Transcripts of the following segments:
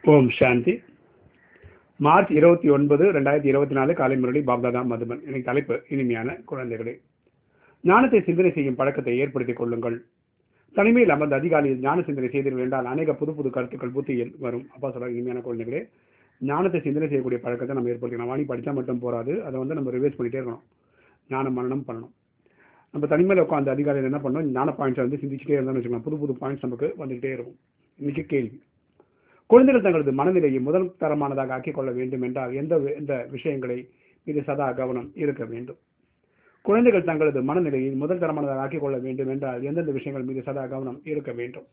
ஓம் சாந்தி March இருபத்தி ஒன்பது ரெண்டாயிரத்தி இருபத்தி நாலு காலை முரளி பாப்தாதா மதுபன் எனக்கு தலைப்பு இனிமையான குழந்தைகளே ஞானத்தை சிந்தனை செய்யும் பழக்கத்தை ஏற்படுத்திக் கொள்ளுங்கள் தனிமையில் அமர்ந்த அதிகாலையில் ஞான சிந்தனை செய்தீர்கள் என்றால் அநேக புது புது கருத்துக்கள் புத்தியில் வரும் அப்பா சொல்ற இனிமையான குழந்தைகளே ஞானத்தை சிந்தனை செய்யக்கூடிய பழக்கத்தை நம்ம ஏற்படுத்திக்கணும் வாணி படித்தா மட்டும் போராது அதை வந்து நம்ம ரிவைஸ் பண்ணிட்டே இருக்கணும் ஞானம் மரணம் பண்ணணும் நம்ம தனிமையில் உட்காந்து அதிகாலையில் என்ன பண்ணணும் ஞான பாயிண்ட்ஸை வந்து சிந்திச்சுட்டே இருந்தோம்னு வச்சுக்கோங்க புது புது பாயிண்ட்ஸ் நமக்கு வந்துகிட்டே இருக்கும் இன்னைக்கு கேள்வி குழந்தைகள் தங்களது மனநிலையை முதல் தரமானதாக ஆக்கிக் கொள்ள வேண்டும் என்றால் எந்த வி- எந்த விஷயங்களை மீது சதா கவனம் இருக்க வேண்டும் குழந்தைகள் தங்களது மனநிலையை முதல் தரமானதாக ஆக்கிக் கொள்ள வேண்டும் என்றால் எந்தெந்த விஷயங்கள் மீது சதா கவனம் இருக்க வேண்டும்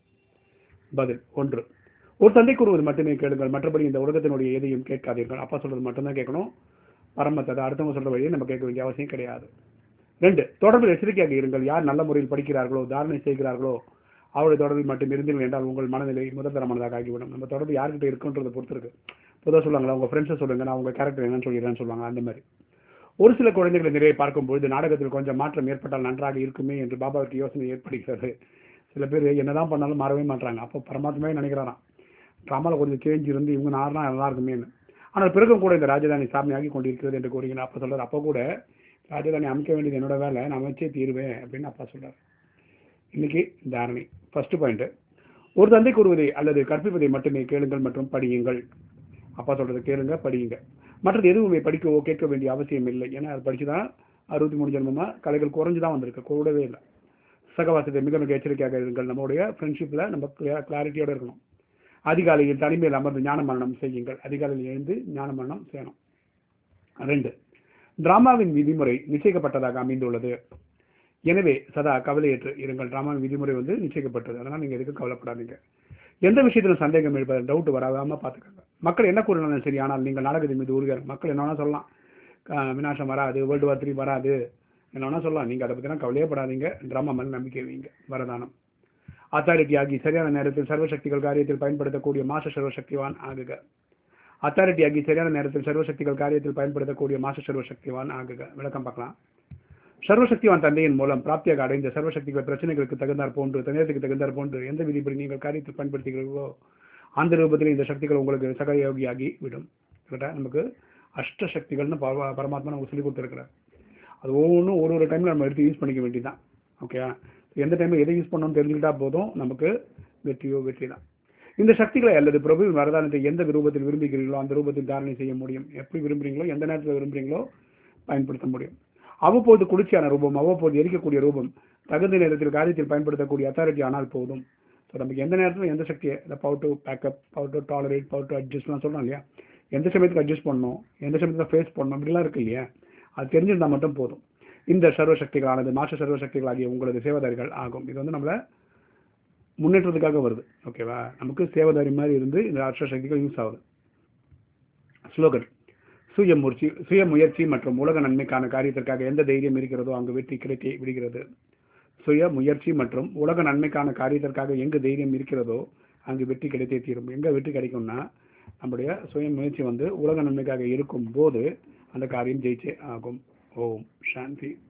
பதில் ஒன்று ஒரு தந்தை கூறுவது மட்டுமே கேளுங்கள் மற்றபடி இந்த உலகத்தினுடைய எதையும் கேட்காதீர்கள் அப்பா சொல்றது மட்டும்தான் கேட்கணும் பரமத்ததை அடுத்தவங்க சொல்ற வழியை நம்ம கேட்க வேண்டிய அவசியம் கிடையாது ரெண்டு தொடர்பில் எச்சரிக்கையாக இருங்கள் யார் நல்ல முறையில் படிக்கிறார்களோ தாரணை செய்கிறார்களோ அவருடைய தொடர்பில் மட்டும் இருந்தீர்கள் என்றால் உங்கள் மனநிலை முதல்தரமானதாக ஆகிவிடும் நம்ம தொடர்பு யார்கிட்ட இருக்குன்றதை பொறுத்து இருக்கு பொதுவாக சொல்லுவாங்களா உங்க ஃப்ரெண்ட்ஸை சொல்லுங்க நான் உங்க கேரக்டர் என்னன்னு சொல்லிடுறேன்னு சொல்லுவாங்க அந்த மாதிரி ஒரு சில குழந்தைகளை நிறைய பார்க்கும்பொழுது நாடகத்தில் கொஞ்சம் மாற்றம் ஏற்பட்டால் நன்றாக இருக்குமே என்று பாபாவுக்கு யோசனை ஏற்படுகிறது சில பேர் என்னதான் பண்ணாலும் மாறவே மாட்டாங்க அப்போ பரமாத்மாவே நினைக்கிறாராம் ட்ராமாவில் கொஞ்சம் சேஞ்ச் இருந்து இவங்க நார்னா நல்லா இருக்குமேன்னு ஆனால் பிறகும் கூட இந்த ராஜதானி சாமியாகி கொண்டிருக்கிறது என்று கூறுகிறார் அப்பா சொல்றாரு அப்போ கூட ராஜதானி அமைக்க வேண்டியது என்னோட வேலை நான் அமைச்சே தீருவேன் அப்படின்னு அப்பா சொல்றாரு இன்னைக்கு தாரணை ஃபர்ஸ்ட் பாயிண்ட் ஒரு தந்தை கூறுவதை அல்லது கற்பிப்பதை மட்டுமே கேளுங்கள் மற்றும் படியுங்கள் அப்பா சொல்றதை கேளுங்க படியுங்க மற்றது எதுவுமே படிக்கவோ கேட்க வேண்டிய அவசியம் இல்லை ஏன்னா அது படிச்சுதான் அறுபத்தி மூணு ஜென்மமா கலைகள் குறைஞ்சு தான் வந்திருக்கு கூடவே இல்லை சகவாசத்தை மிக மிக எச்சரிக்கையாக இருங்கள் நம்மளுடைய ஃப்ரெண்ட்ஷிப்ல நம்ம கிளாரிட்டியோட இருக்கணும் அதிகாலையில் தனிமையில் அமர்ந்து ஞான மரணம் செய்யுங்கள் அதிகாலையில் எழுந்து ஞான மரணம் செய்யணும் ரெண்டு டிராமாவின் விதிமுறை நிச்சயிக்கப்பட்டதாக அமைந்துள்ளது எனவே சதா கவலையற்று இருங்கள் டிராமாவின் விதிமுறை வந்து நிச்சயிக்கப்பட்டது அதனால் நீங்க எதுக்கும் கவலைப்படாதீங்க எந்த விஷயத்திலும் சந்தேகம் எழுப்பது டவுட் வராம பார்த்துக்கோங்க மக்கள் என்ன கூறினாலும் சரி ஆனால் நீங்கள் நாடகத்தின் மீது உறுதியாக மக்கள் என்ன வேணா சொல்லலாம் அஹ் விநாசம் வராது வேர்ல்டு வார் த்ரீ வராது என்ன வேணா சொல்லலாம் நீங்க அதை பற்றினா கவலையப்படாதீங்க டிராமா மேல நம்பிக்கை வைங்க வரதானம் அத்தாரிட்டி ஆகி சரியான நேரத்தில் சர்வசக்திகள் காரியத்தில் பயன்படுத்தக்கூடிய மாச சர்வசக்திவான் ஆகுக அத்தாரிட்டி ஆகி சரியான நேரத்தில் சர்வசக்திகள் காரியத்தில் பயன்படுத்தக்கூடிய மாச சர்வசக்திவான் ஆகுக விளக்கம் பார்க்கலாம் சர்வசக்திவான் தந்தையின் மூலம் பிராப்தியாக அடைந்த சர்வசக்திகள் பிரச்சனைகளுக்கு தகுந்தார் போன்று நேரத்துக்கு தகுந்தார் போன்று எந்த விதிப்படி நீங்கள் காரியத்தில் பயன்படுத்துகிறீர்களோ அந்த ரூபத்தில் இந்த சக்திகள் உங்களுக்கு சகயோகியாகி விடும் கரெக்டா நமக்கு அஷ்ட சக்திகள்னு பரமா- பரமாத்மா நமக்கு சொல்லி கொடுத்துருக்கிறார் அது ஒவ்வொன்றும் ஒரு ஒரு டைம்ல நம்ம எடுத்து யூஸ் பண்ணிக்க வேண்டியதுதான் ஓகே எந்த டைம்ல எதை யூஸ் பண்ணணும்னு தெரிஞ்சுக்கிட்டா போதும் நமக்கு வெற்றியோ வெற்றி தான் இந்த சக்திகளை அல்லது பிரபுவின் வரதானத்தை எந்த ரூபத்தில் விரும்புகிறீர்களோ அந்த ரூபத்தில் தாரணை செய்ய முடியும் எப்படி விரும்புறீங்களோ எந்த நேரத்தில் விரும்புறீங்களோ பயன்படுத்த முடியும் அவ்வப்போது குளிர்ச்சியான ரூபம் அவ்வப்போது எரிக்கக்கூடிய ரூபம் தகுந்த நேரத்தில் காரியத்தில் பயன்படுத்தக்கூடிய அத்தாரிட்டி ஆனால் போதும் ஸோ நமக்கு எந்த நேரத்தில் எந்த சக்தியை இந்த power to backup power to tolerate power to அட்ஜஸ்ட்லாம் சொல்றோம் இல்லையா எந்த சமயத்துக்கு அட்ஜஸ்ட் பண்ணணும் எந்த சமயத்தில் ஃபேஸ் பண்ணணும் இப்படிலாம் இருக்கு இல்லையா அது தெரிஞ்சிருந்தா மட்டும் போதும் இந்த சர்வசக்திகளானது மாற்ற சர்வசக்திகளாகிய உங்களது சேவதாரிகள் ஆகும் இது வந்து நம்மள முன்னேற்றத்துக்காக வருது ஓகேவா நமக்கு சேவதாரி மாதிரி இருந்து இந்த அஷ்ட சக்திகள் யூஸ் ஆகுது ஸ்லோகன் சுய முயற்சி சுய முயற்சி மற்றும் உலக நன்மைக்கான காரியத்திற்காக எந்த தைரியம் இருக்கிறதோ அங்கு வெற்றி கிடைத்தே விடுகிறது சுய முயற்சி மற்றும் உலக நன்மைக்கான காரியத்திற்காக எங்கு தைரியம் இருக்கிறதோ அங்கு வெற்றி கிடைத்தே தீரும் எங்க வெற்றி கிடைக்கும்னா நம்முடைய சுய முயற்சி வந்து உலக நன்மைக்காக இருக்கும் போது அந்த காரியம் ஜெயிச்சே ஆகும் ஓம் சாந்தி